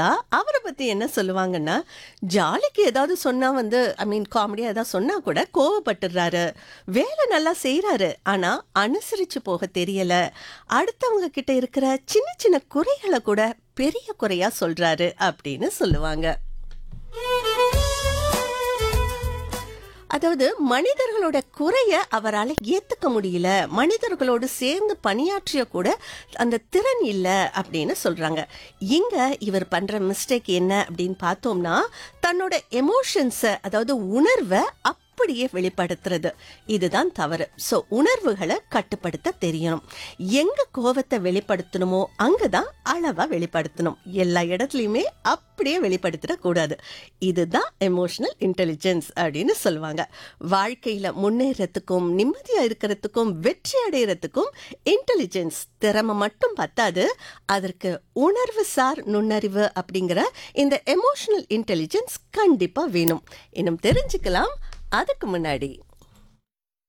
பார்த்தா அவரை பத்தி என்ன சொல்லுவாங்கன்னா ஜாலிக்கு ஏதாவது சொன்னா வந்து ஐ மீன் காமெடியா ஏதாவது சொன்னா கூட கோவப்பட்டுறாரு வேலை நல்லா செய்றாரு ஆனா அனுசரிச்சு போக தெரியல அடுத்தவங்க கிட்ட இருக்கிற சின்ன சின்ன குறைகளை கூட பெரிய குறையா சொல்றாரு அப்படின்னு சொல்லுவாங்க அதாவது மனிதர்களோட குறைய அவரால் ஏத்துக்க முடியல மனிதர்களோடு சேர்ந்து பணியாற்றிய கூட அந்த திறன் இல்ல அப்படின்னு சொல்றாங்க இங்க இவர் பண்ற மிஸ்டேக் என்ன அப்படின்னு பார்த்தோம்னா தன்னோட எமோஷன்ஸை அதாவது உணர்வை அப்படியே வெளிப்படுத்துறது இதுதான் தவறு ஸோ உணர்வுகளை கட்டுப்படுத்த தெரியணும் எங்க கோவத்தை வெளிப்படுத்தணுமோ அங்கதான் அளவா வெளிப்படுத்தணும் எல்லா இடத்துலையுமே அப்படியே வெளிப்படுத்திடக்கூடாது இதுதான் எமோஷனல் இன்டெலிஜென்ஸ் அப்படின்னு சொல்லுவாங்க வாழ்க்கையில முன்னேறத்துக்கும் நிம்மதியா இருக்கிறதுக்கும் வெற்றி அடைகிறதுக்கும் இன்டெலிஜென்ஸ் திறமை மட்டும் பத்தாது அதற்கு உணர்வு சார் நுண்ணறிவு அப்படிங்கிற இந்த எமோஷனல் இன்டெலிஜென்ஸ் கண்டிப்பா வேணும் இன்னும் தெரிஞ்சுக்கலாம் அதுக்கு முன்னாடி